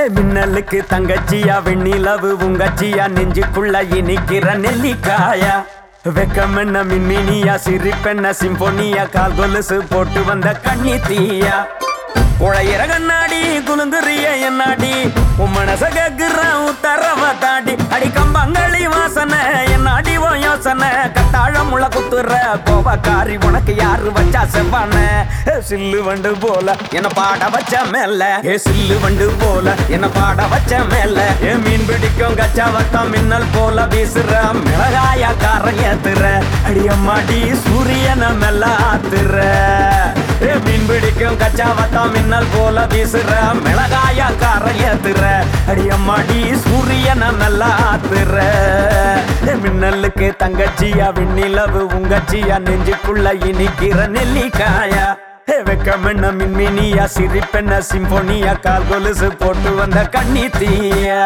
ஏ, மின்னலுக்கு தங்கச்சியா வெண்ணிலவு உங்கச்சியா நெஞ்சுக்குள்ள இனிக்கிற நெல்லிக்காயா வெக்கமென்ன மின்மினியா சிரிப்பென்ன சிம்போனியா கால் கொலுசு போட்டு வந்த கண்ணி தீயா உழையிற கண்ணாடி குலுங்குறிய என்னாடி உன் மனச கேக்குற உத்தரவ தாண்டி அடி கம்பங்களி வாசனை என்னாடி ஓ யோசனை கத்தாழம் முள குத்துற கோவக்காரி உனக்கு யாரு வச்சா செவ்வான சில்லு வண்டு போல என்ன பாட வச்ச மேல ஏ சில்லு வண்டு போல என்ன பாட வச்ச மேல ஏ மீன் பிடிக்கும் கச்சா வட்டம் மின்னல் போல வீசுற மிளகாய காரம் ஏத்துற அடியம்மாடி சூரியன மெல்ல ஆத்துற ஏ மீன் பிடிக்கும் கச்சா வட்டம் மின்னல் போல வீசுற மிளகாய காரம் ஏத்துற அடியம்மாடி சூரியன மெல்ல ஆத்துற ஏ மின்னலுக்கு தங்கச்சியா விண்ணிலவு உங்கச்சியா நெஞ்சுக்குள்ள இனிக்கிற நெல்லிக்காயா ஏ வெக்கமென்ன மின்மினியா சிரிப்பென்ன சிம்போனியா கால் கொலுசு போட்டு வந்த கண்ணி தீயா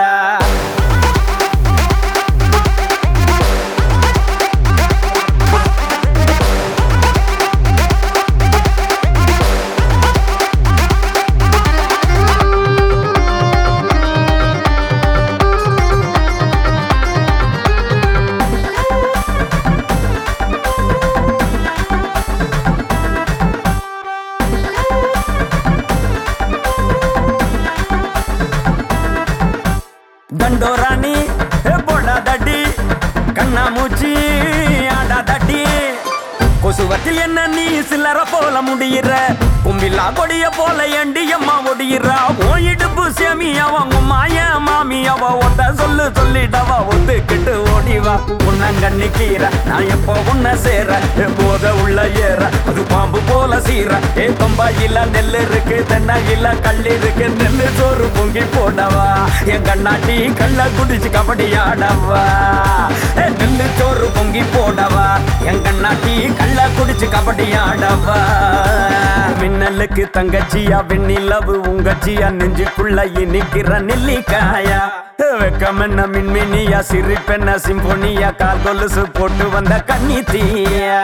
தண்டோராணி போடாதடி கண்ணாமூச்சி ஆடாதடி கொசுவத்தில் என்ன நீ சில்லற போல முடியிற கும்பில்லா கொடிய போல எண்டி அம்மா ஒடியிறா ஓ இடுப்பு சேமி அவங்க மாய மாமி அவ ஒத்த சொல்லு சொல்லிட்டவ ஒத்துக்கிட்டு ஓடிவா உன்னங்கண்ணி கீர நான் எப்போ உன்ன சேர போத உள்ள ஏற அது பாம்பு போல சீர ஏ கொம்பாயில நெல் இருக்கு தென்னையில கல் இருக்கு நெல்லு சோறு பொங்கி போடவா என் கண்ணாட்டி கள்ள குடிச்சு கபடி ஆடவா ஏ நெல்லு சோறு பொங்கி போடவா என் கண்ணாட்டி கள்ள குடிச்சு கபடி ஆடவா மின்னலுக்கு தங்கச்சியா வெண்ணிலவு உங்கச்சியா நெஞ்சுக்குள்ள இனிக்கிற நெல்லிக்காயா வெக்கமென்ன மின்மினியா சிரிப்பென்ன சிம்போனியா கால் கொலுசு போட்டு வந்த கண்ணி தீயா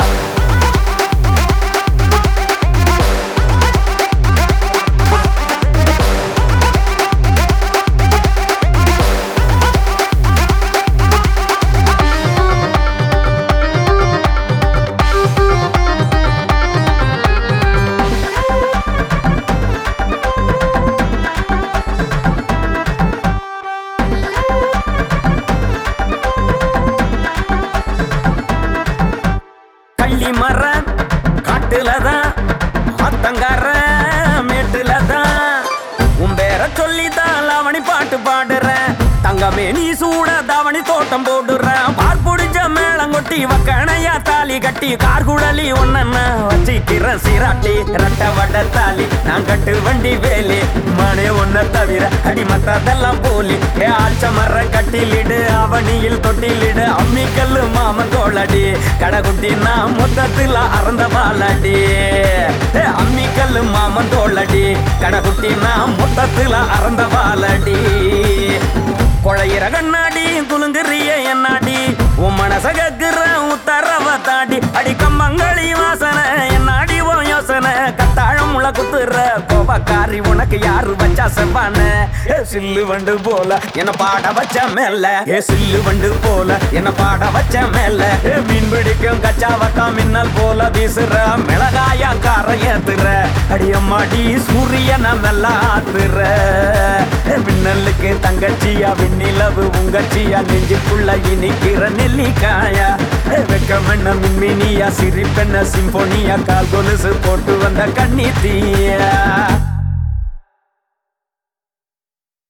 கள்ளி மரம் காட்டுலதான் ஆத்தங்கார மேட்டுலதான் உன் பேர சொல்லிதான் லாவணி பாட்டு பாடுறேன் தங்கமே நீ சூட தாவணி தோட்டம் போடுறேன் பார் புடிச்ச மேளங்கொட்டி வக்கணையா தாலி கட்டி கார்குழலி ஒன்ன வச்சிக்கிற சிராட்டி ரட்ட வட தாலி நான் கட்டு வண்டி வேலி மனே ஒன்ன தவிர அடி மத்ததெல்லாம் போலி ஏ ஆழ்ச்ச மர கட்டிலிடு அவனியில் தொட்டிலிடு அம்மிக்கல்லு மாமன் தோளடி கடகுட்டி நான் மொத்தத்தில் அறந்த பாலடி ஏ அம்மிக்கல்லு மாமன் தோளடி கடகுட்டி நான் மொத்தத்தில் அறந்த பாலடி கொழையிற கண்ணாடி குலுங்குறிய என்னாடி உன் மனச கேக்குற உத்தரவ தாடி அடி கம்பங்களி வாசனை என்னாடி ஓ யோசனை கத்தாழம் முள குத்துற கோபக்காரி உனக்கு யாரு வச்சா செவ்வான ஏ சில்லு வண்டு போல என்ன பாட வச்ச மேல ஏ சில்லு வண்டு போல என்ன பாட வச்ச மேல ஏ மீன் பிடிக்கும் கச்சா வட்டம் மின்னல் போல வீசுற மிளகாய கார ஏத்துற அடியம்மாடி சூரியன மெல்ல ஆத்துற ஏ மின்னலுக்கு தங்கச்சியா விண்ணிலவு உங்கச்சியா நெஞ்சுக்குள்ள இனிக்கிற நெல்லிக்காயா ஏ வெக்கமென்ன மின்மினியா சிரிப்பென்ன சிம்போனியா கால் கொலுசு போட்டு வந்த கண்ணி தீயா